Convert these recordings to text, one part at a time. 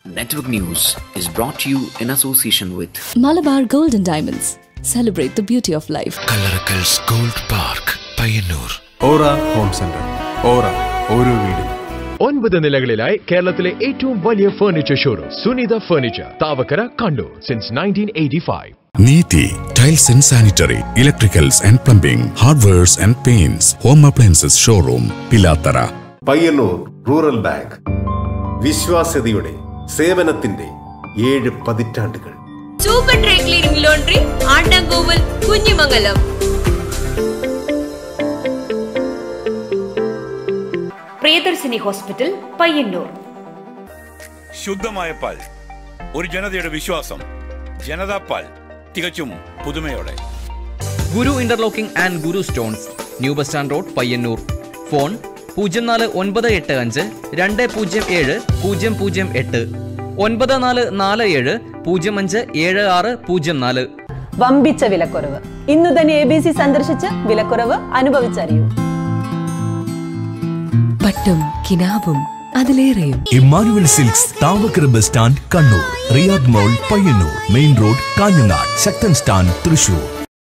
Network News is brought to you in association with Malabar Gold and Diamonds. Celebrate the beauty of life. Kallarakkals gold park Payyanur aura home centre aura ഓരോ വീടും ഒൻപത് നിലകളിലായി കേരളത്തിലെ ഏറ്റവും വലിയ furniture showroom Sunitha furniture Thavakkara Kannur since nineteen eighty five Neethi tiles and sanitary electricals and plumbing hardwares and paints home appliances showroom Pilathara Payyanur rural bank വിശ്വാസ്യതയുടെ സേവനത്തിന്റെ ഏഴ് പതിറ്റാണ്ടുകൾ super dry cleaning laundry Andamkovval Kunhimangalam Priyadarshini hospital Payyanur ശുദ്ധമായ പാൽ ഒരു ജനതയുടെ വിശ്വാസം ജനതാ പാൽ തികച്ചും പുതുമയോടെ Guru interlocking and Guru stones new bus stand road Payyanur phone പൂജ്യം നാല് ഒൻപത് എട്ട് അഞ്ച് രണ്ട് പൂജ്യം ഏഴ് പൂജ്യം പൂജ്യം എട്ട് ഒൻപത് നാല് നാല് ഏഴ് പൂജ്യം അഞ്ച് ഏഴ് ആറ് പൂജ്യം നാല് വമ്പിച്ച വിലക്കുറവ് ഇന്നു തന്നെ എ ബി സി സന്ദർശിച്ച് വിലക്കുറവ് അനുഭവിച്ചറിയൂ പട്ടും കിനാവും അതിലേറെയും Emmanuel silks Thavakkara bus stand Kannur Riyadh mall Payyanur main road Kanhangad Sakthan stand Thrissur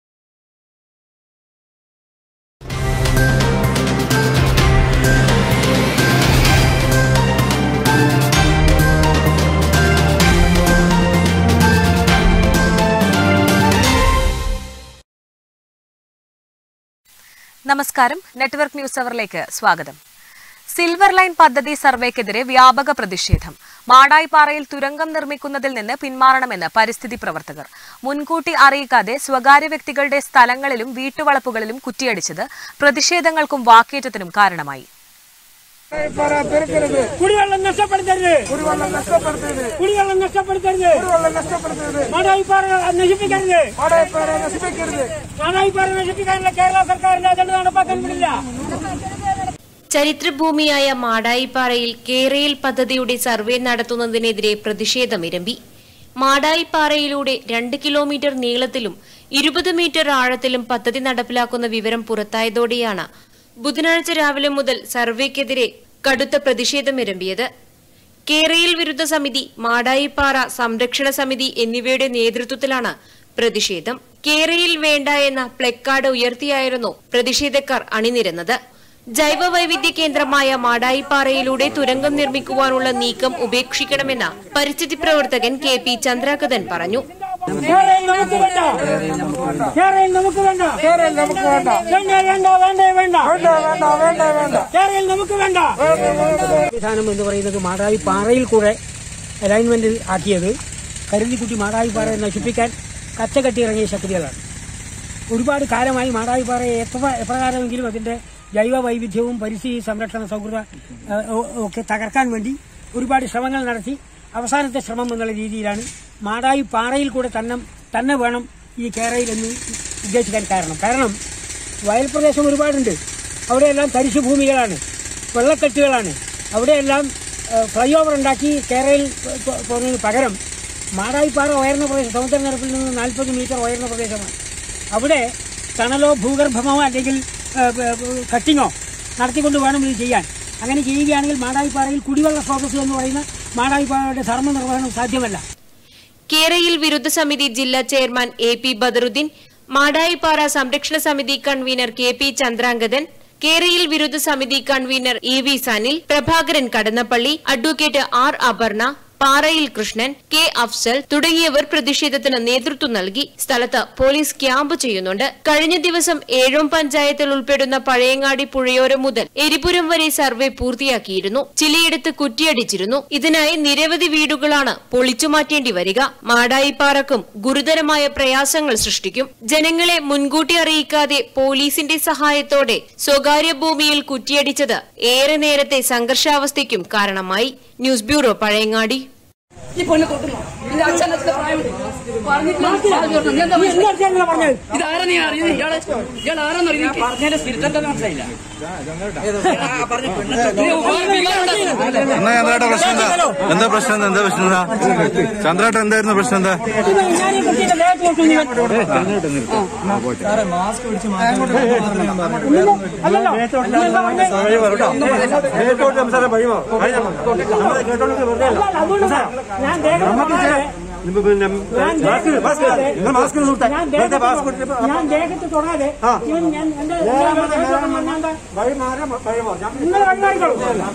നമസ്കാരം നെറ്റ്വർക്ക് ന്യൂസ് അവറിലേക്ക് സ്വാഗതം സിൽവർ ലൈൻ പദ്ധതി സർവേക്കെതിരെ വ്യാപക പ്രതിഷേധം മാടായിപ്പാറയിൽ തുരങ്കം നിർമ്മിക്കുന്നതിൽ നിന്ന് പിന്മാറണമെന്ന് പരിസ്ഥിതി പ്രവർത്തകർ മുൻകൂട്ടി അറിയിക്കാതെ സ്വകാര്യ വ്യക്തികളുടെ സ്ഥലങ്ങളിലും വീട്ടുവളപ്പുകളിലും കുറ്റിയടിച്ചത് പ്രതിഷേധങ്ങൾക്കും വാക്കേറ്റത്തിനും കാരണമായി കുടിവെള്ളം നഷ്ടപ്പെടുത്തരുത് കുടിവെള്ളം നഷ്ടപ്പെടുത്തരുത് കുടിവെള്ളം നഷ്ടപ്പെടുത്തരുത് കുടിവെള്ളം നഷ്ടപ്പെടുത്തരുത് മാടായിപ്പാറ നശിപ്പിക്കരുത് മാടായിപ്പാറ നശിപ്പിക്കരുത് മാടായിപ്പാറ നശിപ്പിക്കാനുള്ള കേരള സർക്കാരിന്റെ അജണ്ട നടപ്പാക്കാൻ പറ്റില്ല ചരിത്രഭൂമിയായ മാടായിപ്പാറയിൽ കേരയിൽ പദ്ധതിയുടെ സർവേ നടത്തുന്നതിനെതിരെ പ്രതിഷേധമിരമ്പി മാടായിപ്പാറയിലൂടെ രണ്ട് കിലോമീറ്റർ നീളത്തിലും ഇരുപത് മീറ്റർ ആഴത്തിലും പദ്ധതി നടപ്പിലാക്കുന്ന വിവരം പുറത്തായതോടെയാണ് ബുധനാഴ്ച രാവിലെ മുതൽ സർവേക്കെതിരെ കടുത്ത പ്രതിഷേധമിരമ്പിയത് കേരയിൽ വിരുദ്ധ സമിതി മാടായിപ്പാറ സംരക്ഷണ സമിതി എന്നിവയുടെ നേതൃത്വത്തിലാണ് പ്രതിഷേധം കേരയിൽ വേണ്ട എന്ന പ്ലക്കാർഡ് ഉയർത്തിയായിരുന്നു പ്രതിഷേധക്കാർ അണിനിരന്നത് ജൈവ വൈവിധ്യ കേന്ദ്രമായ മാടായിപ്പാറയിലൂടെ തുരങ്കം നിർമ്മിക്കുവാനുള്ള നീക്കം ഉപേക്ഷിക്കണമെന്ന് പരിസ്ഥിതി പ്രവർത്തകൻ കെ പി ചന്ദ്രാകതൻ പറഞ്ഞു കേരളം നമുക്ക് വേണ്ട കേരളം നമുക്ക് വേണ്ട കേരളം നമുക്ക് വേണ്ട വേണ്ട വേണ്ട വേണ്ട വേണ്ട വേണ്ട വേണ്ട വേണ്ട കേരളം നമുക്ക് വേണ്ട വിധാനം എന്ന് പറയുന്നത് മാടായി പാറയിൽ കൂടെ അലൈൻമെന്റിൽ ആക്കിയത് കരുതിക്കുട്ടി മാടായി പാറയെ നശിപ്പിക്കാൻ കച്ചകെട്ടി ഇറങ്ങിയ ശക്തികളാണ് ഒരുപാട് കാലമായി മാടായി പാറയെ എത്ര എപ്രകാരമെങ്കിലും അതിന്റെ ജൈവ വൈവിധ്യവും പരിസ്ഥിതി സംരക്ഷണ സൗഹൃദ ഏഹ്, ഒ- ഒക്കെ തകർക്കാൻ വേണ്ടി ഒരുപാട് ശ്രമങ്ങൾ നടത്തി അവസാനത്തെ ശ്രമം എന്നുള്ള രീതിയിലാണ് മാടായി പാറയിൽ കൂടെ തന്നെ തന്നെ വേണം ഈ കേരയിൽ എന്ന് ഉദ്ദേശിക്കാൻ കാരണം കാരണം വയൽ പ്രദേശം ഒരുപാടുണ്ട് അവിടെയെല്ലാം തരിശു ഭൂമികളാണ് വെള്ളക്കെട്ടുകളാണ് അവിടെയെല്ലാം ഫ്ലൈ ഓവർ ഉണ്ടാക്കി കേരയിൽ പോ- പോകുന്നതിന് പകരം മാടായിപ്പാറ ഉയർന്ന പ്രദേശം സമുദ്രനിരപ്പിൽ നിന്ന് നാൽപ്പത് മീറ്റർ ഉയർന്ന പ്രദേശമാണ് അവിടെ തണലോ ഭൂഗർഭമോ അല്ലെങ്കിൽ കട്ടിങ്ങോ നടത്തിക്കൊണ്ട് വേണം ഇത് ചെയ്യാൻ അങ്ങനെ ചെയ്യുകയാണെങ്കിൽ മാടായിപ്പാറയിൽ കുടിവെള്ള സ്രോതസ് എന്ന് പറയുന്ന മാടായിപ്പാറയുടെ ധർമ്മനിർവഹണം സാധ്യമല്ല കേരയിൽ വിരുദ്ധ സമിതി ജില്ലാ chairman A P Badaruddeen Madayippara സംരക്ഷണ സമിതി convener K P Chandrangathan K rail വിരുദ്ധ സമിതി convener E V Sanil Prabhakaran Kadannappalli advocate R Aparna Parayil Krishnan K Afsal തുടങ്ങിയവർ പ്രതിഷേധത്തിന് നേതൃത്വം നൽകി സ്ഥലത്ത് പോലീസ് ക്യാമ്പ് ചെയ്യുന്നുണ്ട് കഴിഞ്ഞ ദിവസം ഏഴോം പഞ്ചായത്തിൽ ഉൾപ്പെടുന്ന പഴയങ്ങാടി പുഴയോരം മുതൽ എരിപുരം വരെ സർവേ പൂർത്തിയാക്കിയിരുന്നു ചിലയിടത്ത് കുറ്റിയടിച്ചിരുന്നു ഇതിനായി നിരവധി വീടുകളാണ് പൊളിച്ചു മാറ്റേണ്ടി വരിക മാടായിപ്പാറക്കും ഗുരുതരമായ പ്രയാസങ്ങൾ സൃഷ്ടിക്കും ജനങ്ങളെ മുൻകൂട്ടി അറിയിക്കാതെ പോലീസിന്റെ സഹായത്തോടെ സ്വകാര്യ ഭൂമിയിൽ കുറ്റിയടിച്ചത് ഏറെ നേരത്തെ സംഘർഷാവസ്ഥയ്ക്കും കാരണമായി ന്യൂസ് ബ്യൂറോ പഴയങ്ങാടി ഈ പൊണ്ണു കൊടുക്കുന്നു ഇതാരാ നീ അറിയുന്നത് ഇയാളെ ഇയാൾ ആരാന്ന് അറിയുന്നത് പറഞ്ഞതിന്റെ സ്ഥിരത്തെ മനസ്സിലായില്ല എന്നാ ചന്ദ്രേട്ട പ്രശ്നം എന്താ എന്താ പ്രശ്നം എന്താ എന്താ പ്രശ്നം എന്താ ചന്ദ്രേട്ട എന്തായിരുന്നു പ്രശ്നം എന്താ മാസ്ക് പിടിച്ച് ഞാൻ ദേഹത്ത് തൊടാതെ ഇവൻ ഞാൻ എന്റെ വഴി മാറാൻ വഴി മാറാം നിങ്ങൾ കണ്ണാടിക്കോളൂ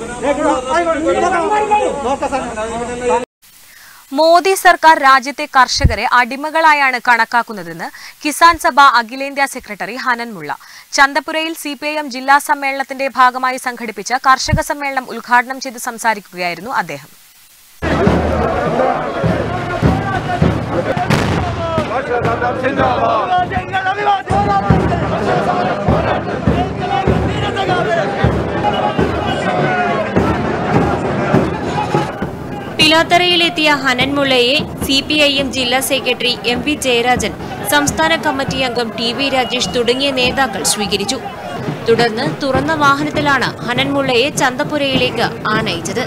മോദി സർക്കാർ രാജ്യത്തെ കർഷകരെ അടിമകളായാണ് കണക്കാക്കുന്നതെന്ന് കിസാൻ സഭ അഖിലേന്ത്യാ സെക്രട്ടറി ഹനൻ മുള്ള ചന്തപുരയിൽ സിപിഐഎം ജില്ലാ സമ്മേളനത്തിന്റെ ഭാഗമായി സംഘടിപ്പിച്ച കർഷക സമ്മേളനം ഉദ്ഘാടനം ചെയ്ത് സംസാരിക്കുകയായിരുന്നു അദ്ദേഹം പിലാത്തറയിലെത്തിയ ഹനൻമുള്ളയെ സി പി ഐ എം ജില്ലാ സെക്രട്ടറി എം വി ജയരാജൻ സംസ്ഥാന കമ്മിറ്റി അംഗം ടി വി രാജേഷ് തുടങ്ങിയ നേതാക്കൾ സ്വീകരിച്ചു തുടർന്ന് തുറന്ന വാഹനത്തിലാണ് ഹനൻമുള്ളയെ ചന്തപുരയിലേക്ക് ആനയിച്ചത്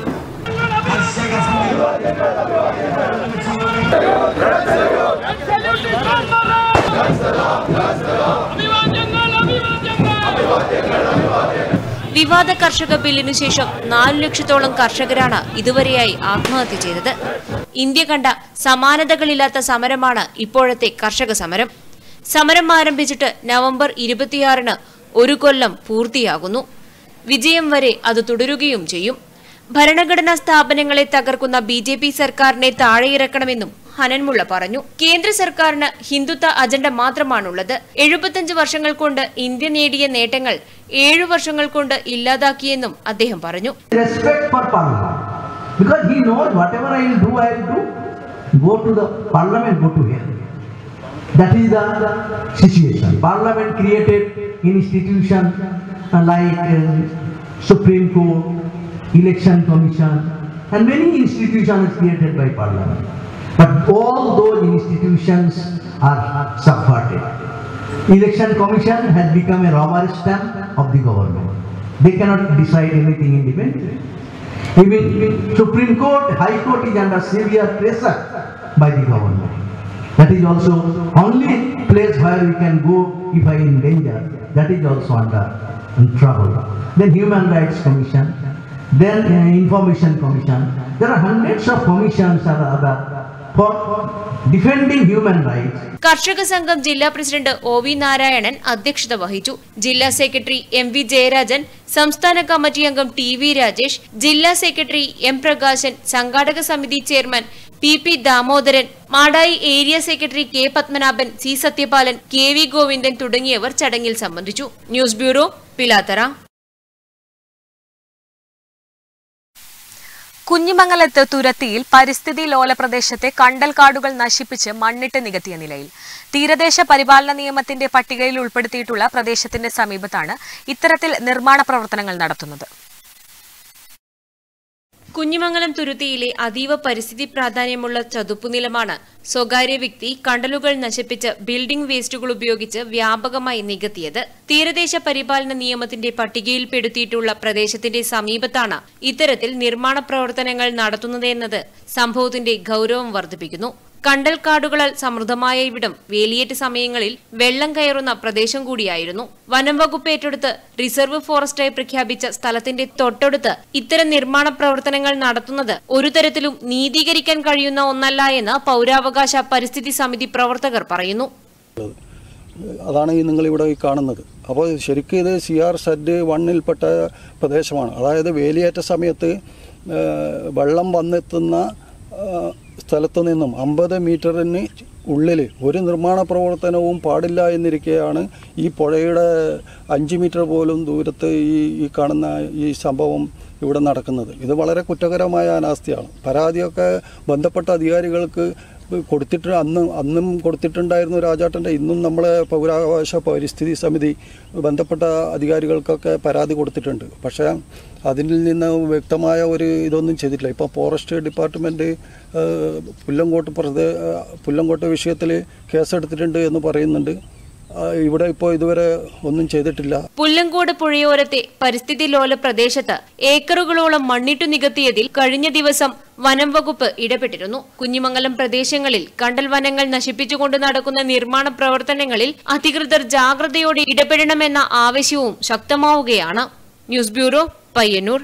വിവാദ കർഷക ബില്ലിനു ശേഷം നാലു ലക്ഷത്തോളം കർഷകരാണ് ഇതുവരെയായി ആത്മഹത്യ ചെയ്തത് ഇന്ത്യ കണ്ട സമാനതകളില്ലാത്ത സമരമാണ് ഇപ്പോഴത്തെ കർഷക സമരം സമരം ആരംഭിച്ചിട്ട് നവംബർ ഇരുപത്തിയാറിന് ഒരു കൊല്ലം പൂർത്തിയാകുന്നു വിജയം വരെ അത് തുടരുകയും ചെയ്യും ഭരണഘടനാ സ്ഥാപനങ്ങളെ തകർക്കുന്ന ബി ജെ പി സർക്കാരിനെ താഴെയിറക്കണമെന്നും ഹനൻമുള്ള പറഞ്ഞു കേന്ദ്ര സർക്കാരിന് ഹിന്ദുത്വ അജണ്ട മാത്രമാണുള്ളത് എഴുപത്തഞ്ച് വർഷങ്ങൾ കൊണ്ട് ഇന്ത്യ നേടിയ നേട്ടങ്ങൾ ഏഴു വർഷങ്ങൾ കൊണ്ട് ഇല്ലാതാക്കിയെന്നും അദ്ദേഹം പറഞ്ഞു respect for parliament because he knows whatever I will do, I will do. Go to the parliament, go to hell. That is the situation. Parliament created institution uh, like uh, Supreme Court, Election Commission, and many institutions created by Parliament. But all those institutions are subverted. Election Commission has become a rubber stamp of the government. They cannot decide anything independently. Even Supreme Court, High Court is under severe pressure by the government. That is also only place where we can go if I am in danger. That is also under trouble. Then Human Rights Commission, then uh, Information Commission. There are hundreds of commissions or other for defending human rights. കർഷക സംഘം ജില്ലാ president O V Narayanan അധ്യക്ഷത വഹിച്ചു ജില്ലാ secretary M V Jayarajan സംസ്ഥാന committee അംഗം T V Rajesh ജില്ലാ secretary M Prakashan സംഘാടക സമിതി chairman P P Damodaran Madayi area secretary K Padmanabhan C Sathyapalan K V Govindan തുടങ്ങിയവർ ചടങ്ങിൽ സംബന്ധിച്ചു ന്യൂസ് ബ്യൂറോ പിലാത്തറ കുഞ്ഞിമംഗലത്ത് തുരത്തിയിൽ പരിസ്ഥിതി ലോല പ്രദേശത്തെ കണ്ടൽക്കാടുകൾ നശിപ്പിച്ച് മണ്ണിട്ട് നികത്തിയ നിലയിൽ തീരദേശ പരിപാലന നിയമത്തിന്റെ പട്ടികയിൽ ഉൾപ്പെടുത്തിയിട്ടുള്ള പ്രദേശത്തിന്റെ സമീപത്താണ് ഇത്തരത്തിൽ നിർമ്മാണ പ്രവർത്തനങ്ങൾ നടത്തുന്നത് കുഞ്ഞിമംഗലം തുരുത്തിയിലെ അതീവ പരിസ്ഥിതി പ്രാധാന്യമുള്ള ചതുപ്പുനിലമാണ് സ്വകാര്യ വ്യക്തി കണ്ടലുകൾ നശിപ്പിച്ച് ബിൽഡിംഗ് വേസ്റ്റുകൾ ഉപയോഗിച്ച് വ്യാപകമായി നികത്തിയത് തീരദേശ പരിപാലന നിയമത്തിന്റെ പട്ടികയിൽപ്പെടുത്തിയിട്ടുള്ള പ്രദേശത്തിന്റെ സമീപത്താണ് ഇത്തരത്തിൽ നിർമ്മാണ പ്രവർത്തനങ്ങൾ നടത്തുന്നതെന്നത് സംഭവത്തിന്റെ ഗൌരവം വർദ്ധിപ്പിക്കുന്നു കണ്ടൽക്കാടുകളാൽ സമൃദ്ധമായ ഇവിടം വേലിയേറ്റ് സമയങ്ങളിൽ വെള്ളം കയറുന്ന പ്രദേശം കൂടിയായിരുന്നു വനം വകുപ്പ് ഏറ്റെടുത്ത് റിസർവ് ഫോറസ്റ്റായി പ്രഖ്യാപിച്ച സ്ഥലത്തിന്റെ തൊട്ടടുത്ത് ഇത്തരം നിർമ്മാണ പ്രവർത്തനങ്ങൾ നടത്തുന്നത് ഒരു തരത്തിലും നീതീകരിക്കാൻ കഴിയുന്ന ഒന്നല്ല എന്ന് പൗരാവകാശ പരിസ്ഥിതി സമിതി പ്രവർത്തകർ പറയുന്നു അതാണ് ഈ നിങ്ങളിവിടെ ഈ കാണുന്നത് അപ്പോൾ ശരിക്കും ഇത് സി ആർ സെഡ് വണ്ണിൽപ്പെട്ട പ്രദേശമാണ് അതായത് വേലിയേറ്റ സമയത്ത് ആ, വെള്ളം വന്നെത്തുന്ന ആ, സ്ഥലത്തു നിന്നും അമ്പത് മീറ്ററിന് ഉള്ളിൽ ഒരു നിർമ്മാണ പ്രവർത്തനവും പാടില്ല എന്നിരിക്കെയാണ് ഈ പുഴയുടെ അഞ്ച് മീറ്റർ പോലും ദൂരത്ത് ഈ ഈ കാണുന്ന ഈ സംഭവം ഇവിടെ നടക്കുന്നത് ഇത് വളരെ കുറ്റകരമായ അനാസ്ഥയാണ് പരാതിയൊക്കെ ബന്ധപ്പെട്ട അധികാരികൾക്ക് കൊടുത്തിട്ട് അന്ന് അന്നും കൊടുത്തിട്ടുണ്ടായിരുന്നു രാജാട്ടൻ്റെ ഇന്നും നമ്മളെ പൗരാവകാശ പരിസ്ഥിതി സമിതി ബന്ധപ്പെട്ട അധികാരികൾക്കൊക്കെ പരാതി കൊടുത്തിട്ടുണ്ട് പക്ഷേ അതിൽ നിന്ന് വ്യക്തമായ ഒരു ഇതൊന്നും ചെയ്തിട്ടില്ല ഇപ്പോൾ ഫോറസ്റ്റ് ഡിപ്പാർട്ട്മെൻറ്റ് പുല്ലങ്കോട്ട് പ്രദേ പുല്ലങ്കോട്ട് വിഷയത്തിൽ കേസെടുത്തിട്ടുണ്ട് എന്ന് പറയുന്നുണ്ട് ആ, ഇവിടെ ഇപ്പോൾ ഇതുവരെ ഒന്നും ചെയ്തിട്ടില്ല പുല്ലങ്കോട് പുഴയോരത്തെ പരിസ്ഥിതി ലോല പ്രദേശത്ത് ഏക്കറുകളോളം മണ്ണിട്ടു നികത്തിയതിൽ കഴിഞ്ഞ ദിവസം വനം വകുപ്പ് ഇടപെട്ടിരുന്നു കുഞ്ഞിമംഗലം പ്രദേശങ്ങളിൽ കണ്ടൽ വനങ്ങൾ നശിപ്പിച്ചുകൊണ്ട് നടക്കുന്ന നിർമ്മാണ പ്രവർത്തനങ്ങളിൽ അധികൃതർ ജാഗ്രതയോടെ ഇടപെടണമെന്ന ആവശ്യവും ശക്തമാവുകയാണ് ന്യൂസ് ബ്യൂറോ പയ്യന്നൂർ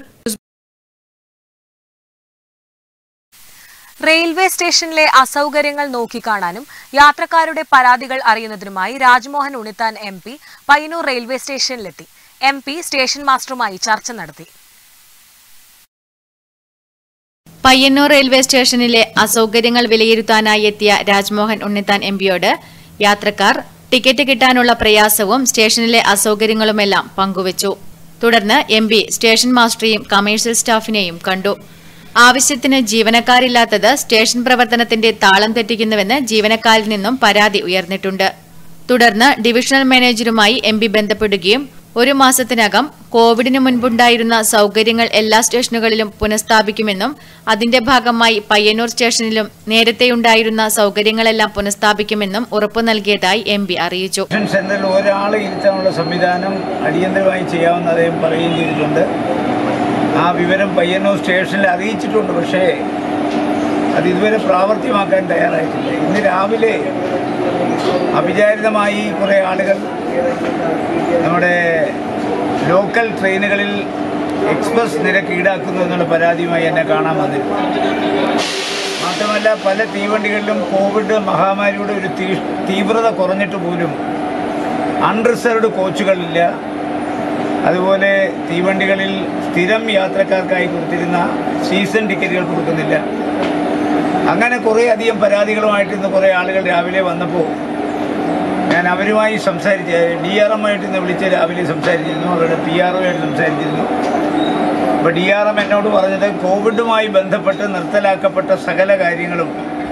റെയിൽവേ സ്റ്റേഷനിലെ അസൗകര്യങ്ങൾ നോക്കിക്കാണാനും യാത്രക്കാരുടെ പരാതികൾ അറിയുന്നതിനുമായി Rajmohan Unnithan M P Payyanur railway സ്റ്റേഷനിലെത്തി എം പി സ്റ്റേഷൻ മാസ്റ്ററുമായി ചർച്ച നടത്തി പയ്യന്നൂർ റെയിൽവേ സ്റ്റേഷനിലെ അസൗകര്യങ്ങൾ വിലയിരുത്താനായി എത്തിയ രാജ്മോഹൻ ഉണ്ണിത്താൻ എംപിയോട് യാത്രക്കാർ ടിക്കറ്റ് കിട്ടാനുള്ള പ്രയാസവും സ്റ്റേഷനിലെ അസൗകര്യങ്ങളുമെല്ലാം പങ്കുവച്ചു തുടർന്ന് എം പി സ്റ്റേഷൻ മാസ്റ്ററെയും കമേഴ്ഷ്യൽ സ്റ്റാഫിനെയും കണ്ടു ആവശ്യത്തിന് ജീവനക്കാരില്ലാത്തത് സ്റ്റേഷൻ പ്രവർത്തനത്തിന്റെ താളം തെറ്റിക്കുന്നുവെന്ന് ജീവനക്കാരിൽ നിന്നും പരാതി ഉയർന്നിട്ടുണ്ട് തുടർന്ന് ഡിവിഷണൽ മാനേജരുമായി എം പി ബന്ധപ്പെടുകയും ഒരു മാസത്തിനകം കോവിഡിന് മുൻപുണ്ടായിരുന്ന സൗകര്യങ്ങൾ എല്ലാ സ്റ്റേഷനുകളിലും പുനഃസ്ഥാപിക്കുമെന്നും അതിന്റെ ഭാഗമായി പയ്യന്നൂർ സ്റ്റേഷനിലും നേരത്തെയുണ്ടായിരുന്ന സൗകര്യങ്ങളെല്ലാം പുനഃസ്ഥാപിക്കുമെന്നും ഉറപ്പു നൽകിയതായി എം പി അറിയിച്ചു സ്റ്റേഷൻ സെന്ററിൽ ഒരാളെ ഇരുത്താനുള്ള സംവിധാനം അടിയന്തരമായി ചെയ്യാമെന്ന് അദ്ദേഹം പറയുകയും ചെയ്തിട്ടുണ്ട് ആ വിവരം പയ്യന്നൂർ സ്റ്റേഷനിൽ അറിയിച്ചിട്ടുണ്ട് പക്ഷേ അത് ഇതുവരെ പ്രാവർത്തികമാക്കാൻ തയ്യാറായിട്ടില്ല ഇന്ന് രാവിലെ അവിചാരിതമായി കുറേ ആളുകൾ നമ്മുടെ ലോക്കൽ ട്രെയിനുകളിൽ എക്സ്പ്രസ് നിരക്ക് ഈടാക്കുന്നു എന്നുള്ള പരാതിയുമായി എന്നെ കാണാൻ വന്നിരുന്നു മാത്രമല്ല പല തീവണ്ടികളിലും കോവിഡ് മഹാമാരിയുടെ ഒരു തീ- തീവ്രത കുറഞ്ഞിട്ട് പോലും അൺറിസർവ്ഡ് കോച്ചുകളില്ല അതുപോലെ തീവണ്ടികളിൽ സ്ഥിരം യാത്രക്കാർക്കായി കൊടുത്തിരുന്ന സീസൺ ടിക്കറ്റുകൾ കൊടുക്കുന്നില്ല അങ്ങനെ കുറേ അധികം പരാതികളുമായിട്ട് ഇന്ന് കുറേ ആളുകൾ രാവിലെ വന്നപ്പോൾ ഞാൻ അവരുമായി സംസാരിച്ച് ഡി ആർ എം ആയിട്ട് ഇന്ന് വിളിച്ച് രാവിലെ സംസാരിച്ചിരുന്നു അവരുടെ പി ആർ ഒ ആയിട്ട് സംസാരിച്ചിരുന്നു അപ്പോൾ ഡി ആർ എം എന്നോട് പറഞ്ഞത് കോവിഡുമായി ബന്ധപ്പെട്ട് നിർത്തലാക്കപ്പെട്ട സകല കാര്യങ്ങളും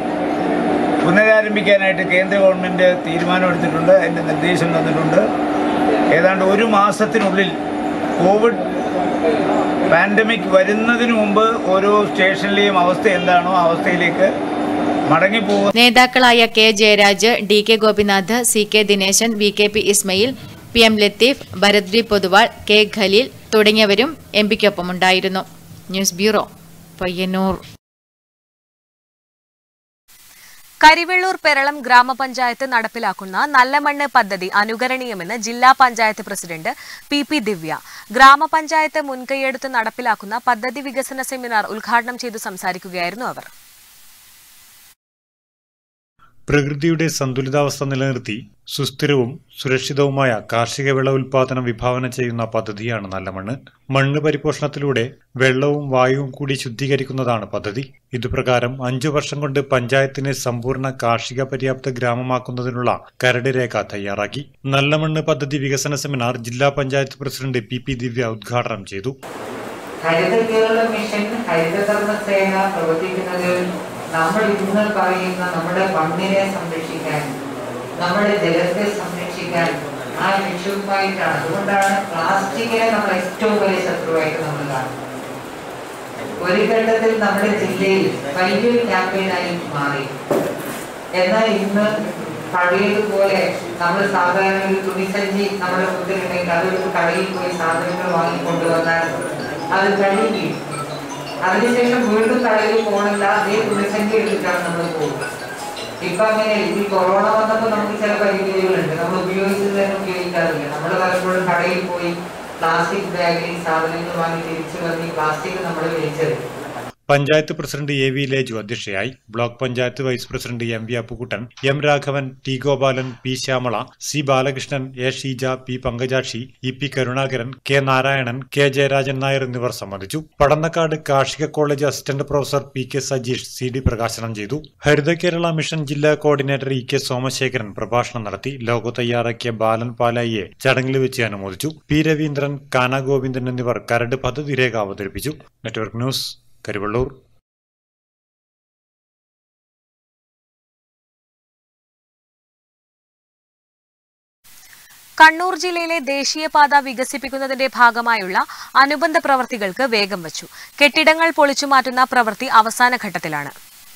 പുനരാരംഭിക്കാനായിട്ട് കേന്ദ്ര ഗവൺമെൻറ് തീരുമാനമെടുത്തിട്ടുണ്ട് അതിൻ്റെ നിർദ്ദേശം തന്നിട്ടുണ്ട് ഏതാണ്ട് ഒരു മാസത്തിനുള്ളിൽ കോവിഡ് പാൻഡമിക് വരുന്നതിന് മുമ്പ് ഓരോ സ്റ്റേഷനിലെയും അവസ്ഥ എന്താണോ ആ അവസ്ഥയിലേക്ക് മടങ്ങിപ്പോകും നേതാക്കളായ K Jayaraj D K Gopinath C K Dineshan V K P Ismail P M Latheef Bharadri Poduval K Khaleel തുടങ്ങിയവരും എം പിക്കൊപ്പമുണ്ടായിരുന്നു ന്യൂസ് ബ്യൂറോ പയ്യന്നൂർ കരിവെള്ളൂർ പെരളം ഗ്രാമപഞ്ചായത്ത് നടപ്പിലാക്കുന്ന നല്ല മണ്ണ് പദ്ധതി അനുകരണീയമെന്ന് ജില്ലാ panchayat president P P Divya ഗ്രാമപഞ്ചായത്ത് മുൻകൈയെടുത്ത് നടപ്പിലാക്കുന്ന പദ്ധതി വികസന സെമിനാർ ഉദ്ഘാടനം ചെയ്തു സംസാരിക്കുകയായിരുന്നു അവർ പ്രകൃതിയുടെ സന്തുലിതാവസ്ഥ നിലനിർത്തി സുസ്ഥിരവും സുരക്ഷിതവുമായ കാർഷിക വിള ഉൽപാദനം വിഭാവനം ചെയ്യുന്ന പദ്ധതിയാണ് നല്ല മണ്ണ് മണ്ണ് പരിപോഷണത്തിലൂടെ വെള്ളവും വായുവും കൂടി ശുദ്ധീകരിക്കുന്നതാണ് പദ്ധതി ഇതുപ്രകാരം അഞ്ചു വർഷം കൊണ്ട് പഞ്ചായത്തിനെ സമ്പൂർണ്ണ കാർഷിക പര്യാപ്ത ഗ്രാമമാക്കുന്നതിനുള്ള കരട് രേഖ തയ്യാറാക്കി നല്ല മണ്ണ് പദ്ധതി വികസന സെമിനാർ ജില്ലാ panchayat president P P Divya ഉദ്ഘാടനം ചെയ്തു ഹരിത കേരള മിഷൻ ഹരിതകർമ്മസേന പ്രവർത്തിക്കുന്നത് നമ്മൾ ഇന്ന് പറയുന്ന നമ്മുടെ മണ്ണിനെ സംരക്ഷിക്കാൻ നമ്മുടെ ജലത്തെ സംരക്ഷിക്കാൻ ആ ലക്ഷ്യവുമായിട്ടാണ് അതുകൊണ്ടാണ് പ്ലാസ്റ്റിക്കിനെ നമ്മൾ ഏറ്റവും വലിയ ശത്രുവായിട്ട് നമ്മൾ കാണുന്നത് ഒരു ഘട്ടത്തിൽ നമ്മുടെ ജില്ലയിൽ വലിയൊരു ക്യാമ്പയിനായി മാറി എന്നാൽ ഇന്ന് പഴയതുപോലെ നമ്മൾ സാധാരണ ഒരു തുണിസഞ്ചി നമ്മുടെ മുമ്പിലുണ്ടെങ്കിൽ അതൊരു കടയിൽ പോയി സാധനങ്ങൾ വാങ്ങിക്കൊണ്ടുവന്നാൽ അത് കഴുകി അതിനുശേഷം വീണ്ടും കടയിൽ പോകണില്ല അതേ തുണിസഞ്ചി എടുത്തിട്ടാണ് നമ്മൾ പോകുക ഇപ്പൊ അങ്ങനെ ഈ കൊറോണ വന്നപ്പോൾ നമുക്ക് ചില പരിമിതികളുണ്ട് നമ്മൾ ഉപയോഗിച്ചത് തന്നെ ഉപയോഗിക്കാറില്ല നമ്മൾ പലപ്പോഴും കടയിൽ പോയി പ്ലാസ്റ്റിക് ബാഗിൽ സാധനങ്ങൾ വാങ്ങി തിരിച്ചു വന്ന് ഈ പ്ലാസ്റ്റിക് നമ്മൾ വലിച്ചെടുക്കും panchayat president A V Leju അധ്യക്ഷയായി block panchayat vice president M V Appukuttan M Raghavan T Gopalan P Shyamala C Balakrishnan A Sheeja P Pankajakshi E P Karunakaran K Narayanan K Jayarajan Nair എന്നിവർ സംബന്ധിച്ചു പടന്നക്കാട് കാർഷിക college assistant professor P K Sajeesh C D പ്രകാശനം ചെയ്തു ഹരിത കേരള മിഷൻ ജില്ലാ കോർഡിനേറ്റർ ഇ കെ സോമശേഖരൻ പ്രഭാഷണം നടത്തി ലോഗോ തയ്യാറാക്കിയ ബാലൻ പാലായിയെ ചടങ്ങിൽ വെച്ച് അനുമോദിച്ചു പി രവീന്ദ്രൻ കാന ഗോവിന്ദൻ എന്നിവർ കരട് പദ്ധതി രേഖ അവതരിപ്പിച്ചു നെറ്റ്വർക്ക് ന്യൂസ് കരിവള്ളൂർ കണ്ണൂർ ജില്ലയിലെ ദേശീയപാത വികസിപ്പിക്കുന്നതിന്റെ ഭാഗമായുള്ള അനുബന്ധ പ്രവൃത്തികൾക്ക് വേഗം വച്ചു കെട്ടിടങ്ങൾ പൊളിച്ചുമാറ്റുന്ന പ്രവൃത്തി അവസാന ഘട്ടത്തിലാണ്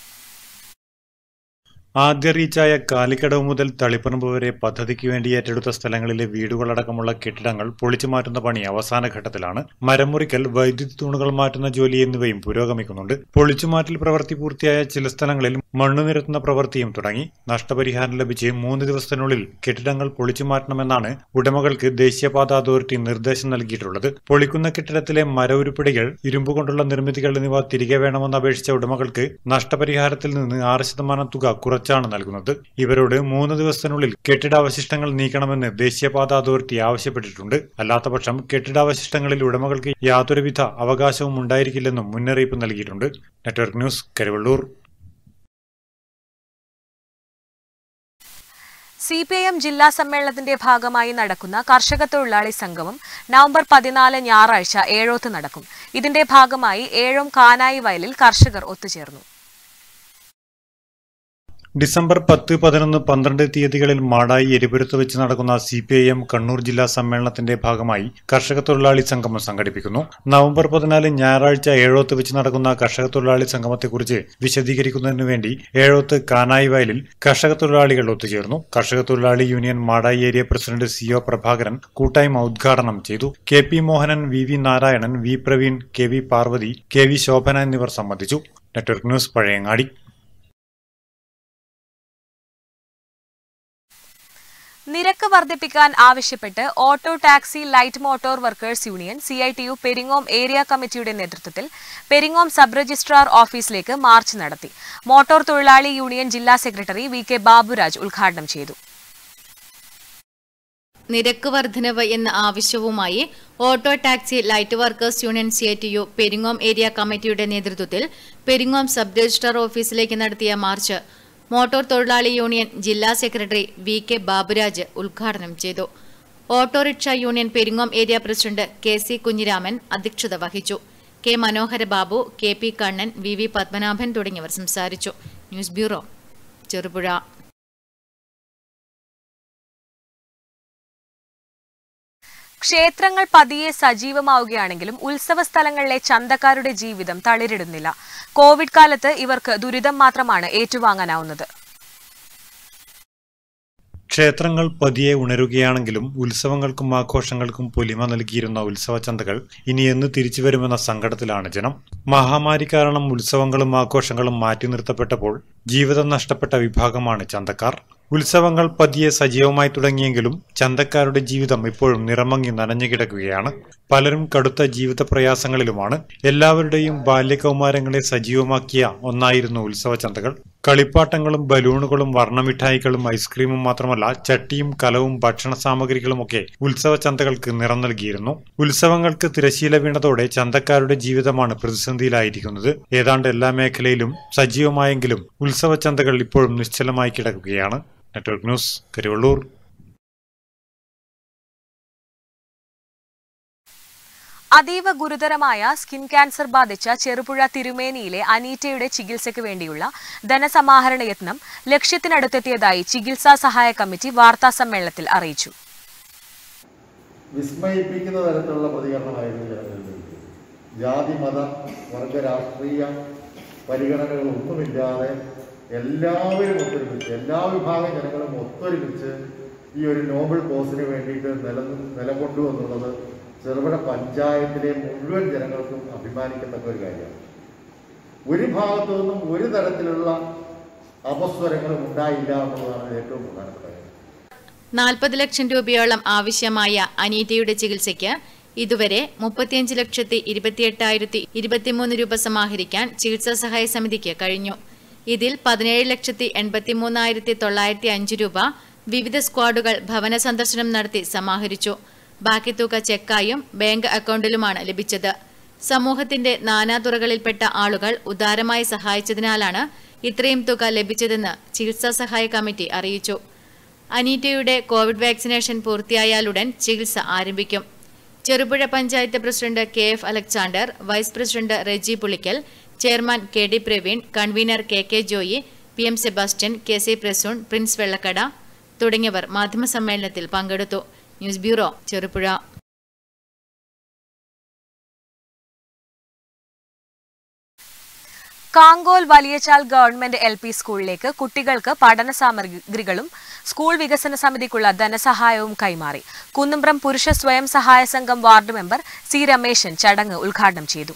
ആദ്യ റീച്ചായ കാലിക്കടവ് മുതൽ തളിപ്പറമ്പ് വരെ പദ്ധതിക്ക് വേണ്ടി ഏറ്റെടുത്ത സ്ഥലങ്ങളിലെ വീടുകളടക്കമുള്ള കെട്ടിടങ്ങൾ പൊളിച്ചു മാറ്റുന്ന പണി അവസാന ഘട്ടത്തിലാണ് മരം മുറിക്കൽ വൈദ്യുതി തൂണുകൾ മാറ്റുന്ന ജോലി എന്നിവയും പുരോഗമിക്കുന്നുണ്ട് പൊളിച്ചുമാറ്റൽ പ്രവൃത്തി പൂർത്തിയായ ചില സ്ഥലങ്ങളിൽ മണ്ണ് നിരത്തുന്ന പ്രവൃത്തിയും തുടങ്ങി നഷ്ടപരിഹാരം ലഭിച്ച് മൂന്ന് ദിവസത്തിനുള്ളിൽ കെട്ടിടങ്ങൾ പൊളിച്ചു മാറ്റണമെന്നാണ് ഉടമകൾക്ക് ദേശീയപാത അതോറിറ്റി നിർദ്ദേശം നൽകിയിട്ടുള്ളത് പൊളിക്കുന്ന കെട്ടിടത്തിലെ മരവുരുപ്പിടികൾ ഇരുമ്പ് കൊണ്ടുള്ള നിർമ്മിതികൾ എന്നിവ തിരികെ വേണമെന്ന് അപേക്ഷിച്ച ഉടമകൾക്ക് നഷ്ടപരിഹാരത്തിൽ നിന്ന് ആറ് ശതമാനം തുക കുറച്ചാണ് നൽകുന്നത് ഇവരോട് മൂന്ന് ദിവസത്തിനുള്ളിൽ കെട്ടിടാവശിഷ്ടങ്ങൾ നീക്കണമെന്ന് ദേശീയപാത അതോറിറ്റി ആവശ്യപ്പെട്ടിട്ടുണ്ട് അല്ലാത്തപക്ഷം കെട്ടിടാവശിഷ്ടങ്ങളിൽ ഉടമകൾക്ക് യാതൊരുവിധ അവകാശവും ഉണ്ടായിരിക്കില്ലെന്നും മുന്നറിയിപ്പ് നൽകിയിട്ടുണ്ട് network news Karuvallur C P I M ജില്ലാ സമ്മേളനത്തിന്റെ ഭാഗമായി നടക്കുന്ന കർഷക തൊഴിലാളി സംഗമം നവംബർ പതിനാല് ഞായറാഴ്ച ഏഴോത്ത് നടക്കും ഇതിന്റെ ഭാഗമായി ഏഴോം കാനായി വയലിൽ കർഷകർ ഒത്തുചേർന്നു ഡിസംബർ പത്ത് പതിനൊന്ന് പന്ത്രണ്ട് തീയതികളിൽ മാടായി എരിപുരത്ത് വെച്ച് നടക്കുന്ന C P I M Kannur ജില്ലാ സമ്മേളനത്തിന്റെ ഭാഗമായി കർഷക തൊഴിലാളി സംഗമം സംഘടിപ്പിക്കുന്നു നവംബർ പതിനാല് ഞായറാഴ്ച ഏഴോത്ത് വെച്ച് നടക്കുന്ന കർഷക തൊഴിലാളി സംഗമത്തെക്കുറിച്ച് വിശദീകരിക്കുന്നതിനു വേണ്ടി ഏഴോത്ത് കാനായി വയലിൽ കർഷക തൊഴിലാളികൾ ഒത്തുചേർന്നു കർഷക തൊഴിലാളി union Madayi area president C O Prabhakaran കൂട്ടായ്മ ഉദ്ഘാടനം ചെയ്തു K P Mohanan V V Narayanan V Praveen K V Parvathi K V Shobhana എന്നിവർ സംബന്ധിച്ചു നെറ്റ്വർക്ക് ന്യൂസ് പഴയങ്ങാടി നിരക്ക് വർദ്ധിപ്പിക്കാൻ ആവശ്യപ്പെട്ട് auto taxi light motor workers union C I T U Peringome area കമ്മിറ്റിയുടെ നേതൃത്വത്തിൽ പെരിങ്ങോം സബ് രജിസ്ട്രാർ ഓഫീസിലേക്ക് മാർച്ച് നടത്തി മോട്ടോർ തൊഴിലാളി യൂണിയൻ ജില്ലാ സെക്രട്ടറി വി കെ ബാബുരാജ് ഉദ്ഘാടനം ചെയ്തു നിരക്ക് വർധനവ് എന്ന ആവശ്യവുമായി auto taxi light workers union C I T U Peringome area കമ്മിറ്റിയുടെ നേതൃത്വത്തിൽ പെരിങ്ങോം സബ് രജിസ്ട്രാർ ഓഫീസിലേക്ക് നടത്തിയ മാർച്ച് മോട്ടോർ തൊഴിലാളി യൂണിയൻ ജില്ലാ സെക്രട്ടറി വി കെ ബാബുരാജ് ഉദ്ഘാടനം ചെയ്തു auto rickshaw union Peringome area president K C Kunhiraman അധ്യക്ഷത വഹിച്ചു K Manohara Babu K P Kannan V V Padmanabhan തുടങ്ങിയവർ സംസാരിച്ചു ന്യൂസ് ബ്യൂറോ ചെറുപുഴ ക്ഷേത്രങ്ങൾ പതിയെ സജീവമാവുകയാണെങ്കിലും ഉത്സവ സ്ഥലങ്ങളിലെ ചന്തക്കാരുടെ ജീവിതം തളിരിടുന്നില്ല കോവിഡ് കാലത്ത് ഇവർക്ക് ദുരിതം മാത്രമാണ് ഏറ്റുവാങ്ങാനാവുന്നത് ക്ഷേത്രങ്ങൾ പതിയെ ഉണരുകയാണെങ്കിലും ഉത്സവങ്ങൾക്കും ആഘോഷങ്ങൾക്കും പൊലിമ നൽകിയിരുന്ന ഉത്സവ ചന്തകൾ ഇനി എന്ന് തിരിച്ചു വരുമെന്ന സങ്കടത്തിലാണ് ജനം മഹാമാരി കാരണം ഉത്സവങ്ങളും ആഘോഷങ്ങളും മാറ്റി നിർത്തപ്പെട്ടപ്പോൾ ജീവിതം നഷ്ടപ്പെട്ട വിഭാഗമാണ് ചന്തക്കാർ ഉത്സവങ്ങൾ പതിയെ സജീവമായി തുടങ്ങിയെങ്കിലും ചന്തക്കാരുടെ ജീവിതം ഇപ്പോഴും നിറമങ്ങി നനഞ്ഞു കിടക്കുകയാണ് പലരും കടുത്ത ജീവിത പ്രയാസങ്ങളിലുമാണ് എല്ലാവരുടെയും ബാല്യകൗമാരങ്ങളെ സജീവമാക്കിയ ഒന്നായിരുന്നു ഉത്സവ ചന്തകൾ കളിപ്പാട്ടങ്ങളും ബലൂണുകളും വർണ്ണമിഠായികളും ഐസ്ക്രീമും മാത്രമല്ല ചട്ടിയും കലവും ഭക്ഷണ സാമഗ്രികളുമൊക്കെ ഉത്സവ ചന്തകൾക്ക് നിറം നൽകിയിരുന്നു ഉത്സവങ്ങൾക്ക് തിരശീല വീണതോടെ ചന്തക്കാരുടെ ജീവിതമാണ് പ്രതിസന്ധിയിലായിരിക്കുന്നത് ഏതാണ്ട് എല്ലാ മേഖലയിലും സജീവമായെങ്കിലും ഉത്സവ ചന്തകൾ ഇപ്പോഴും നിശ്ചലമായി കിടക്കുകയാണ് നെറ്റ്വർക്ക് ന്യൂസ് കരുവള്ളൂർ അതീവ ഗുരുതരമായ സ്കിൻ ക്യാൻസർ ബാധിച്ച ചെറുപുഴ തിരുമേനിയിലെ അനീറ്റയുടെ ചികിത്സയ്ക്ക് വേണ്ടിയുള്ള ധനസമാഹരണ യത്നം ലക്ഷ്യത്തിനടുത്തെത്തിയതായി ചികിത്സാ സഹായ കമ്മിറ്റി വാർത്താ സമ്മേളനത്തിൽ അറിയിച്ചു വിസ്മയിപ്പിക്കുന്ന തരത്തിലുള്ള പ്രതികരണമായിരുന്നു ജനങ്ങളിൽ നിന്ന്. ജാതി മത വർഗ രാഷ്ട്രീയ പരിഗണനകളൊന്നുമില്ലാതെ എല്ലാവരും ഒത്തൊരുമിച്ച് എല്ലാ വിഭാഗം ജനങ്ങളും ഒത്തൊരുമിച്ച് ഈ ഒരു നോബൽ കോസിന് വേണ്ടിയിട്ട് നില നിലകൊണ്ടു എന്നുള്ളത് ചെറുപുഴ പഞ്ചായത്തിലെ മുഴുവൻ ജനങ്ങൾക്കും അഭിമാനിക്കത്തക്ക ഒരു കാര്യമാണ് ഒരു ഭാഗത്തു നിന്നും ഒരു തരത്തിലുള്ള അപസ്വരങ്ങളും ഉണ്ടായില്ല എന്നുള്ളതാണ് ഏറ്റവും പ്രധാനപ്പെട്ട കാര്യം നാൽപ്പത് ലക്ഷം രൂപയോളം ആവശ്യമായ അനീറ്റയുടെ ചികിത്സയ്ക്ക് ഇതുവരെ മുപ്പത്തിയഞ്ച് ലക്ഷത്തി ഇരുപത്തിയെട്ടായിരത്തി ഇരുപത്തിമൂന്ന് രൂപ സമാഹരിക്കാൻ ചികിത്സാ സഹായ സമിതിക്ക് കഴിഞ്ഞു ഇതിൽ പതിനേഴ് ലക്ഷത്തി എൺപത്തിമൂന്നായിരത്തി തൊള്ളായിരത്തി അഞ്ച് രൂപ വിവിധ സ്ക്വാഡുകൾ ഭവന സന്ദർശനം നടത്തി സമാഹരിച്ചു ബാക്കി തുക ചെക്കായും ബാങ്ക് അക്കൗണ്ടിലുമാണ് ലഭിച്ചത് സമൂഹത്തിന്റെ നാനാതുറകളിൽപ്പെട്ട ആളുകൾ ഉദാരമായി സഹായിച്ചതിനാലാണ് ഇത്രയും തുക ലഭിച്ചതെന്ന് ചികിത്സാ സഹായ കമ്മിറ്റി അറിയിച്ചു അനീറ്റയുടെ കോവിഡ് വാക്സിനേഷൻ പൂർത്തിയായാലുടൻ ചികിത്സ ആരംഭിക്കും Cherupuzha panchayat president K F Alexander vice president Reji Pulikkal chairman K D Praveen convener K K Joy P M Sebastian K C Prasoon Prince Vellakkada തുടങ്ങിയവർ മാധ്യമസമ്മേളനത്തിൽ പങ്കെടുത്തു news bureau Cherupuzha Kankol Valiyachal government L P സ്കൂളിലേക്ക് കുട്ടികൾക്ക് പഠന സാമഗ്രികളും സ്കൂൾ വികസന സമിതിക്കുള്ള ധനസഹായവും കൈമാറി കുന്നുംബ്രം പുരുഷ സ്വയം സഹായ സംഘം വാർഡ് മെമ്പർ സി രമേശൻ ചടങ്ങ് ഉദ്ഘാടനം ചെയ്തു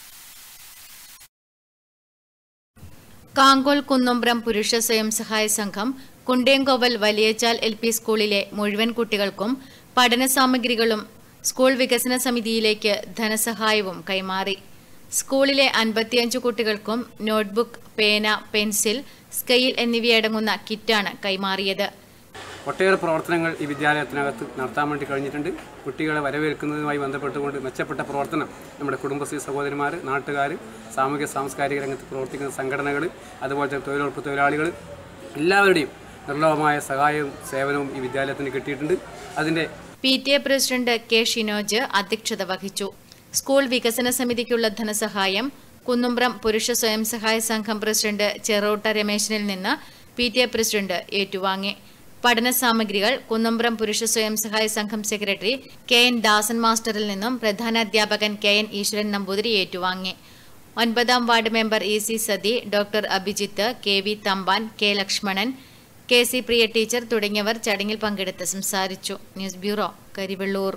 കാങ്കോൽ കുന്നുംബ്രം പുരുഷ സ്വയം സഹായ സംഘം കുണ്ടേങ്കോവൽ വലിയച്ചാൽ എൽ പി സ്കൂളിലെ മുഴുവൻ കുട്ടികൾക്കും പഠന സാമഗ്രികളും സ്കൂൾ വികസന സമിതിയിലേക്ക് ധനസഹായവും കൈമാറി സ്കൂളിലെ അൻപത്തിയഞ്ച് കുട്ടികൾക്കും നോട്ട്ബുക്ക് പേന പെൻസിൽ സ്കെയിൽ എന്നിവയടങ്ങുന്ന കിറ്റാണ് കൈമാറിയത് ഒട്ടേറെ പ്രവർത്തനങ്ങൾ ഈ വിദ്യാലയത്തിനകത്ത് നടത്താൻ വേണ്ടി കഴിഞ്ഞിട്ടുണ്ട് കുട്ടികളെ വരവേൽക്കുന്നതുമായി ബന്ധപ്പെട്ടുകൊണ്ട് മെച്ചപ്പെട്ട പ്രവർത്തനം നമ്മുടെ കുടുംബശ്രീ സഹോദരിമാർ നാട്ടുകാർ സാമൂഹ്യ സാംസ്കാരിക രംഗത്ത് പ്രവർത്തിക്കുന്ന സംഘടനകൾ അതുപോലെ തന്നെ തൊഴിലുറപ്പ് തൊഴിലാളികൾ എല്ലാവരുടെയും നിർലോഭമായ സഹായവും സേവനവും ഈ വിദ്യാലയത്തിന് കിട്ടിയിട്ടുണ്ട് അതിൻ്റെ P T A president K Shinoj അധ്യക്ഷത വഹിച്ചു സ്കൂൾ വികസന സമിതിക്കുള്ള ധനസഹായം കുന്നുംബ്രം പുരുഷ സ്വയം സഹായ സംഘം പ്രസിഡന്റ് ചെറോട്ട രമേശനിൽ നിന്ന് പി ടി എ പ്രസിഡന്റ് ഏറ്റുവാങ്ങി പഠന സാമഗ്രികൾ കുന്നമ്പ്രം പുരുഷ സ്വയം സഹായ സംഘം സെക്രട്ടറി കെ എൻ ദാസൻ മാസ്റ്ററിൽ നിന്നും പ്രധാന അധ്യാപകൻ കെ എൻ ഈശ്വരൻ നമ്പൂതിരി ഏറ്റുവാങ്ങി ഒൻപതാം ward member E C Sathi doctor Abhijith K V Thampan K Lakshmanan K C Priya teacher തുടങ്ങിയവർ ചടങ്ങിൽ പങ്കെടുത്ത് സംസാരിച്ചു ന്യൂസ് ബ്യൂറോ കരിവെള്ളൂർ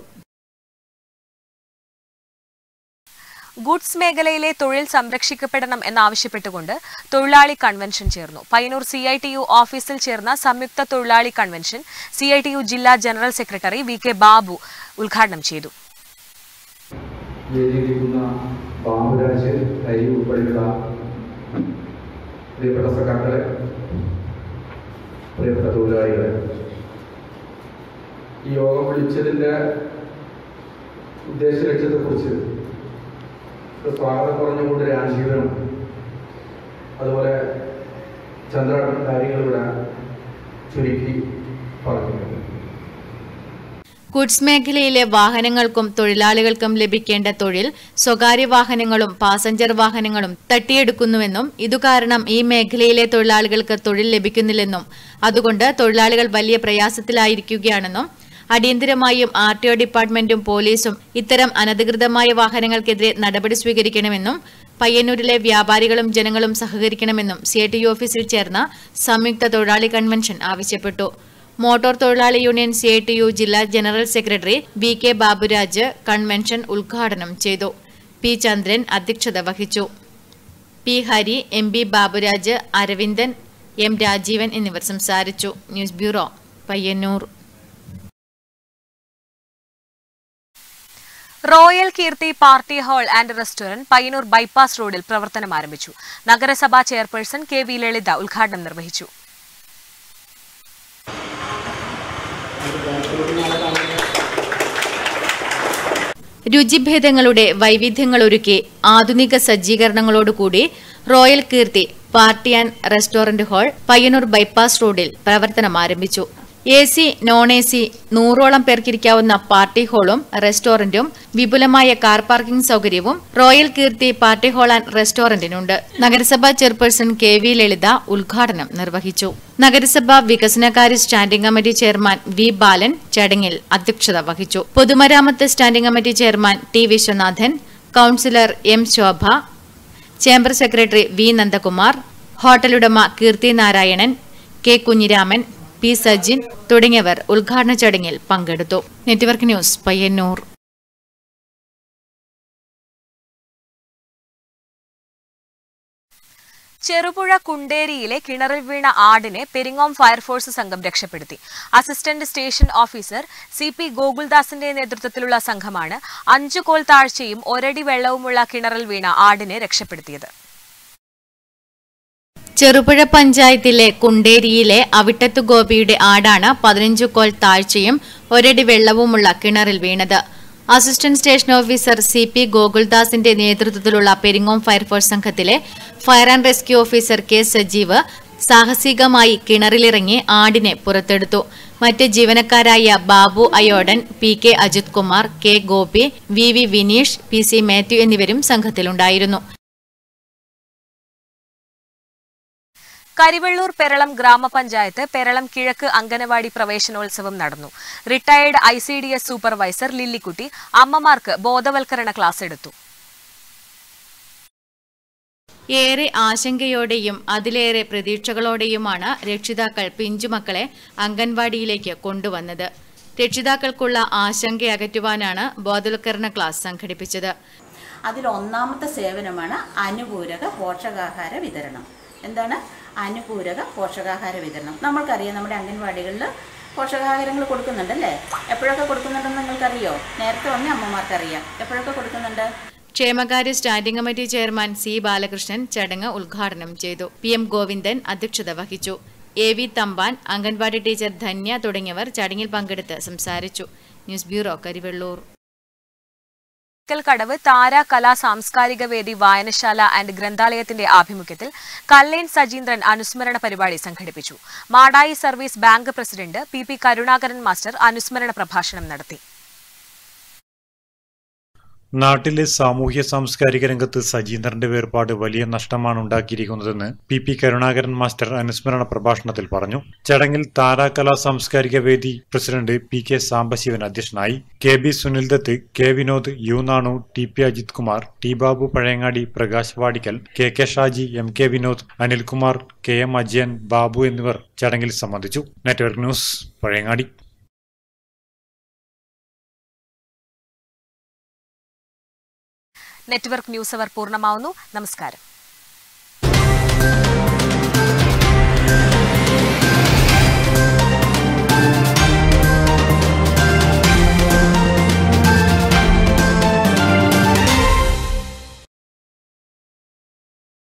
ഗുഡ്സ് മേഖലയിലെ തൊഴിൽ സംരക്ഷിക്കപ്പെടണം എന്നാവശ്യപ്പെട്ടുകൊണ്ട് തൊഴിലാളി കൺവെൻഷൻ ചേർന്നു Payyanur C I T U ഓഫീസിൽ ചേർന്ന സംയുക്ത തൊഴിലാളി convention C I T U ജില്ലാ general secretary V K Babu ഉദ്ഘാടനം ചെയ്തു വേദിയിലിരിക്കുന്ന ബാബുരാജ് ഹരി ഉൾപ്പെടെയുള്ള പ്രിയപ്പെട്ട സഖാക്കളെ പ്രിയപ്പെട്ട തൊഴിലാളികളെ ഈ യോഗം വിളിച്ചതിൻ്റെ ഉദ്ദേശ ലക്ഷ്യത്തെക്കുറിച്ച് ഒരു സ്വാഗതം പറഞ്ഞുകൊണ്ട് രാജീവനും അതുപോലെ ചന്ദ്രാടൻ കാര്യങ്ങളിവിടെ ചുരുക്കി പറഞ്ഞിട്ടുണ്ട് ഗുഡ്സ് മേഖലയിലെ വാഹനങ്ങൾക്കും തൊഴിലാളികൾക്കും ലഭിക്കേണ്ട തൊഴിൽ സ്വകാര്യ വാഹനങ്ങളും പാസഞ്ചർ വാഹനങ്ങളും തട്ടിയെടുക്കുന്നുവെന്നും ഇതുകാരണം ഈ മേഖലയിലെ തൊഴിലാളികൾക്ക് തൊഴിൽ ലഭിക്കുന്നില്ലെന്നും അതുകൊണ്ട് തൊഴിലാളികൾ വലിയ പ്രയാസത്തിലായിരിക്കുകയാണെന്നും അടിയന്തരമായും ആർ ടി ഒ ഡിപ്പാർട്ട്മെന്റും പോലീസും ഇത്തരം അനധികൃതമായ വാഹനങ്ങൾക്കെതിരെ നടപടി സ്വീകരിക്കണമെന്നും പയ്യന്നൂരിലെ വ്യാപാരികളും ജനങ്ങളും സഹകരിക്കണമെന്നും സി ഐ ടി യു ഓഫീസിൽ ചേർന്ന സംയുക്ത തൊഴിലാളി കൺവെൻഷൻ ആവശ്യപ്പെട്ടു മോട്ടോർ തൊഴിലാളി union C I T U ജില്ലാ general secretary V K Baburaj convention ഉദ്ഘാടനം ചെയ്തു പി ചന്ദ്രൻ അധ്യക്ഷത വഹിച്ചു P Hari M B Baburaj Aravindan M Rajeevan എന്നിവർ സംസാരിച്ചു news bureau Payyanur royal Keerthi party hall and restaurant Payyanur bypass റോഡിൽ പ്രവർത്തനം ആരംഭിച്ചു നഗരസഭാ ചെയർപേഴ്സൺ കെ വി ലളിത ഉദ്ഘാടനം നിർവഹിച്ചു രുചിഭേദങ്ങളുടെ വൈവിധ്യങ്ങളൊരുക്കി ആധുനിക സജ്ജീകരണങ്ങളോടുകൂടി royal Keerthi party and restaurant hall Payyanur bypass റോഡിൽ പ്രവർത്തനം ആരംഭിച്ചു A C non A C നൂറോളം പേർക്കിരിക്കാവുന്ന പാർട്ടി ഹാളും റെസ്റ്റോറന്റും വിപുലമായ കാർ പാർക്കിംഗ് സൗകര്യവും royal Keerthi party hall and റെസ്റ്റോറന്റിനുണ്ട് നഗരസഭാ ചെയർപേഴ്സൺ കെ വി ലളിത ഉദ്ഘാടനം നിർവഹിച്ചു നഗരസഭാ വികസനകാര്യ standing committee chairman V Balan ചടങ്ങിൽ അധ്യക്ഷത വഹിച്ചു പൊതുമരാമത്ത് standing committee chairman T Viswanathan councillor M Shobha chamber secretary V Nandakumar ഹോട്ടലുടമ കീർത്തി നാരായണൻ കെ കുഞ്ഞിരാമൻ പി സജിൻ തുടങ്ങിയവർ ഉദ്ഘാടന ചടങ്ങിൽ പങ്കെടുത്തു നെറ്റ്വർക്ക് ന്യൂസ് പയ്യന്നൂർ ചെറുപുഴ കുണ്ടേരിയിലെ കിണറിൽ വീണ ആടിനെ പെരിങ്ങോം ഫയർഫോഴ്സ് സംഘം രക്ഷപ്പെടുത്തി assistant station officer C P ഗോകുൽദാസിന്റെ നേതൃത്വത്തിലുള്ള സംഘമാണ് അഞ്ചു കോൽ താഴ്ചയും ഒരടി വെള്ളവുമുള്ള കിണറിൽ വീണ ആടിനെ രക്ഷപ്പെടുത്തിയത് ചെറുപുഴ പഞ്ചായത്തിലെ കുണ്ടേരിയിലെ അവിട്ടത്തു ഗോപിയുടെ ആടാണ് പതിനഞ്ചു കോൽ താഴ്ചയും ഒരടി വെള്ളവുമുള്ള കിണറിൽ വീണത് assistant station officer C P ഗോകുൽദാസിന്റെ നേതൃത്വത്തിലുള്ള പെരിങ്ങോം ഫയർഫോഴ്സ് സംഘത്തിലെ fire and rescue officer K Sajeev സാഹസികമായി കിണറിലിറങ്ങി ആടിനെ പുറത്തെടുത്തു മറ്റ് ജീവനക്കാരായ Babu Ayodan P K Ajith Kumar K Gopi V V Vineesh P C Mathew എന്നിവരും സംഘത്തിലുണ്ടായിരുന്നു കരിവെള്ളൂർ പെരളം ഗ്രാമപഞ്ചായത്ത് പെരളം കിഴക്ക് അങ്കനവാടി പ്രവേശനോത്സവം നടന്നു retired I C D S supervisor Lillikutty അമ്മമാർക്ക് ബോധവൽക്കരണ ക്ലാസ് എടുത്തു ഏറെ ആശങ്കയോടെയും അതിലേറെ പ്രതീക്ഷകളോടെയുമാണ് രക്ഷിതാക്കൾ പിഞ്ചുമക്കളെ അംഗൻവാടിയിലേക്ക് കൊണ്ടുവന്നത് രക്ഷിതാക്കൾക്കുള്ള ആശങ്ക അകറ്റുവാനാണ് ബോധവൽക്കരണ ക്ലാസ് സംഘടിപ്പിച്ചത് അതിൽ ഒന്നാമത്തെ സേവനമാണ് അനുപൂരക പോഷകാഹാര വിതരണം എന്താണ് അനുപൂരക പോഷകാഹാര വിതരണം നമ്മൾക്കറിയാം നമ്മുടെ അംഗൻവാടികളിൽ പോഷകാഹാരങ്ങൾ കൊടുക്കുന്നുണ്ടല്ലേ എപ്പോഴൊക്കെ കൊടുക്കുന്നുണ്ടെന്ന് നിങ്ങൾക്കറിയോ നേരത്തെ വന്ന അമ്മമാർക്കറിയാം എപ്പോഴൊക്കെ കൊടുക്കുന്നുണ്ട് ക്ഷേമകാര്യ standing committee chairman C Balakrishnan ചടങ്ങ് ഉദ്ഘാടനം ചെയ്തു പി എം ഗോവിന്ദൻ അധ്യക്ഷത വഹിച്ചു A V Thampan anganwadi teacher Dhanya തുടങ്ങിയവർ ചടങ്ങിൽ പങ്കെടുത്ത് സംസാരിച്ചു ന്യൂസ് ബ്യൂറോ കരിവെള്ളൂർ കടവ് താര കലാ സാംസ്കാരിക വേദി വായനശാല ആൻഡ് ഗ്രന്ഥാലയത്തിന്റെ ആഭിമുഖ്യത്തിൽ കല്ലേൻ സജീന്ദ്രൻ അനുസ്മരണ പരിപാടി സംഘടിപ്പിച്ചു Madayi service bank president P P Karunakaran master അനുസ്മരണ പ്രഭാഷണം നടത്തി നാട്ടിലെ സാമൂഹ്യ സാംസ്കാരിക രംഗത്ത് സജീന്ദ്രന്റെ വേർപാട് വലിയ നഷ്ടമാണ് ഉണ്ടാക്കിയിരിക്കുന്നതെന്ന് പി പി കരുണാകരൻ മാസ്റ്റർ അനുസ്മരണ പ്രഭാഷണത്തിൽ പറഞ്ഞു ചടങ്ങിൽ താരാകലാ സാംസ്കാരിക വേദി പ്രസിഡന്റ് പി കെ സാംബശിവൻ അധ്യക്ഷനായി K B Sunildutt K Vinod U Nanu T P Ajith Kumar T Babu Pazhayangadi Prakash Vadikkal K K Shaji M K Vinod Anilkumar K M Ajayan Babu എന്നിവർ ചടങ്ങിൽ സംബന്ധിച്ചു network news Pazhayangadi network news അവർ പൂർണ്ണമാവുന്നു നമസ്കാരം